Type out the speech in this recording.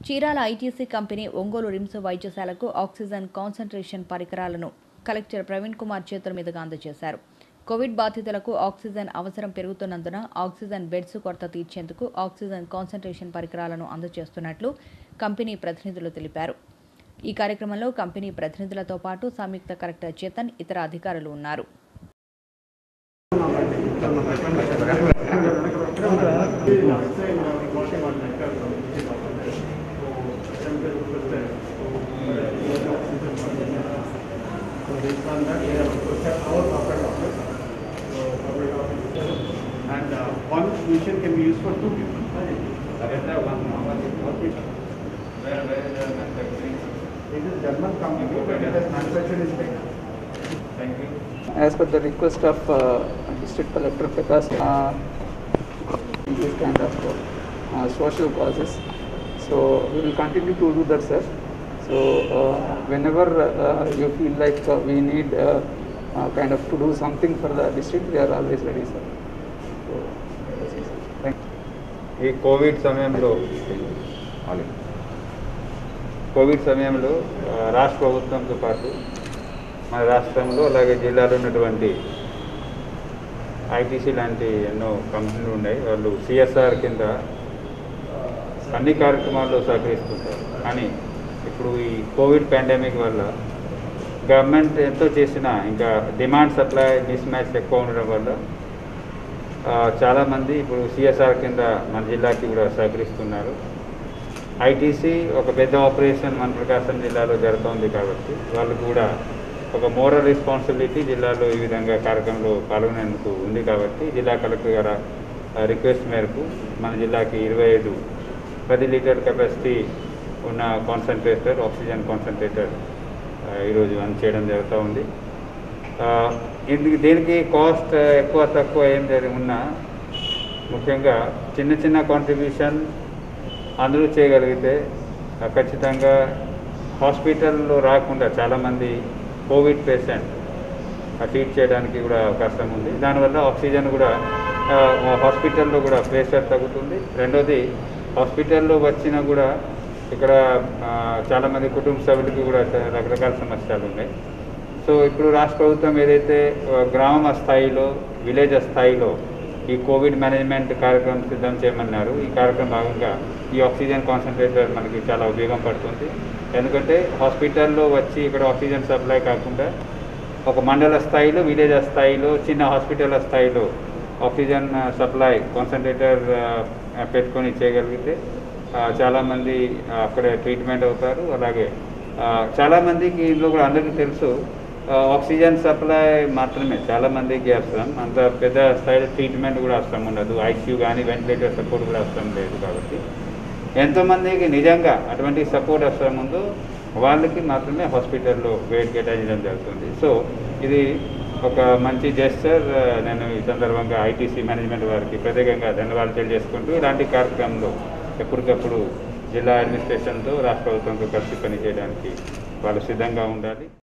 Chirala ITC company Ongole RIMS వైద్యశాలకు oxygen concentration పరికరాలను collector Praveen Kumar చేతుల మీదుగా అందజేశారు కోవిడ్ బాధితులకు ఆక్సిజన్ అవసరం పెరుగుతున్నందున ఆక్సిజన్ బెడ్స్ కొరత తీర్చేందుకు ఆక్సిజన్ కాన్సంట్రేషన్ పరికరాలను అందజేస్తున్నట్లు కంపెనీ ప్రతినిధులు తెలిపారు ఈ కార్యక్రమంలో కంపెనీ ప్రతినిధులతో పాటు సంయుక్త కలెక్టర్ చేతన్ ఇతర అధికారులు ఉన్నారు And uh, one machine can be used for two people. It is German company, but it has manufactured in China. Thank you. as per the request of uh, District Collector Prakash, uh, this kind of uh, social causes. So we will continue to do that, sir. So uh, whenever uh, you feel like uh, we need uh, uh, kind of to do something for the district, we are always ready, sir. So, that's it, sir. thank you. ఈ Covid సమయంలో Covid సమయంలో ఆ, రాష్ట్ర ప్రభుత్వంతో పాటు మన రాష్ట్రంలో అలాగే జిల్లాలో ఉన్నటువంటి ఐటీసీ లాంటి ఎన్నో కంపెనీలు ఉన్నాయి వాళ్ళు సిఎస్ఆర్ కింద అన్ని కార్యక్రమాల్లో సహకరిస్తుంటారు కానీ ఇప్పుడు ఈ కోవిడ్ పాండమిక్ వల్ల గవర్నమెంట్ ఎంతో చేసినా ఇంకా డిమాండ్ సప్లై మిస్ మ్యాచ్ ఎక్కువ ఉండడం వల్ల ఆ, చాలామంది ఇప్పుడు సిఎస్ఆర్ కింద మన జిల్లాకి కూడా సహకరిస్తున్నారు ఐటీసీ ఒక పెద్ద ఆపరేషన్ మన ప్రకాశం జిల్లాలో జరుగుతోంది కాబట్టి వాళ్ళు కూడా ఒక మోరల్ రెస్పాన్సిబిలిటీ జిల్లాలో ఈ విధంగా కార్యక్రమంలో పాల్గొనేందుకు ఉంది కాబట్టి జిల్లా కలెక్టర్ గారి ఆ, రిక్వెస్ట్ మేరకు మన జిల్లాకి ఇరవై ఐదు పది లీటర్ కెపాసిటీ ఉన్న కాన్సన్ట్రేటర్ ఆక్సిజన్ కాన్సన్ట్రేటర్ ఆ, ఈరోజు అందచేయడం జరుగుతూ ఉంది ఆ, ఇందుకు దీనికి కాస్ట్ ఎక్కువ తక్కువ ఏం జరిగి ఉన్నా ముఖ్యంగా చిన్న చిన్న కాంట్రిబ్యూషన్ అందరూ చేయగలిగితే ఆ, ఖచ్చితంగా హాస్పిటల్లో రాకుండా చాలామంది కోవిడ్ పేషెంట్ ట్రీట్ చేయడానికి కూడా అవకాశం ఉంది దానివల్ల ఆక్సిజన్ కూడా ఆ, హాస్పిటల్లో కూడా ప్రెషర్ తగ్గుతుంది రెండోది హాస్పిటల్లో వచ్చినా కూడా ఇక్కడ ఆ, చాలామంది కుటుంబ సభ్యులకి కూడా చా- రకరకాల సమస్యలు ఉన్నాయి సో ఇప్పుడు రాష్ట్ర ప్రభుత్వం ఏదైతే ఆ, గ్రామ స్థాయిలో విలేజ్ స్థాయిలో ఈ కోవిడ్ మేనేజ్మెంట్ కార్యక్రమం సిద్ధం చేయమన్నారు ఈ కార్యక్రమం భాగంగా ఈ ఆక్సిజన్ కాన్సన్ట్రేటర్ మనకి చాలా ఉపయోగం పడుతుంది ఎందుకంటే హాస్పిటల్లో వచ్చి ఇక్కడ ఆక్సిజన్ సప్లై కాకుండా ఒక మండల స్థాయిలో విలేజ్ స్థాయిలో చిన్న హాస్పిటల్ స్థాయిలో ఆక్సిజన్ ఆ, సప్లై కాన్సన్ట్రేటర్ ఆ, పెట్టుకొని చేయగలిగితే ఆ, చాలామంది ఆ, అక్కడే ట్రీట్మెంట్ అవుతారు అలాగే ఆ, చాలామందికి ఇందులో కూడా అందరికీ తెలుసు ఆ, ఆక్సిజన్ సప్లై మాత్రమే చాలామందికి అవసరం అంత పెద్ద స్థాయిలో ట్రీట్మెంట్ కూడా అవసరం ఉండదు ఐసీయూ కానీ వెంటిలేటర్ సపోర్ట్ కూడా అవసరం లేదు కాబట్టి ఎంతోమందికి నిజంగా అటువంటి సపోర్ట్ అవసరం ఉందో వాళ్ళకి మాత్రమే హాస్పిటల్లో బెడ్ కేటాయించడం జరుగుతుంది సో ఇది ఒక మంచి జెస్చర్ నేను ఈ సందర్భంగా ఐటీసీ మేనేజ్మెంట్ వారికి ప్రత్యేకంగా ధన్యవాదాలు తెలియజేసుకుంటూ ఇలాంటి కార్యక్రమంలో ఎప్పటికప్పుడు జిల్లా అడ్మినిస్ట్రేషన్తో రాష్ట్ర ప్రభుత్వంతో కలిసి పనిచేయడానికి వాళ్ళు సిద్ధంగా ఉండాలి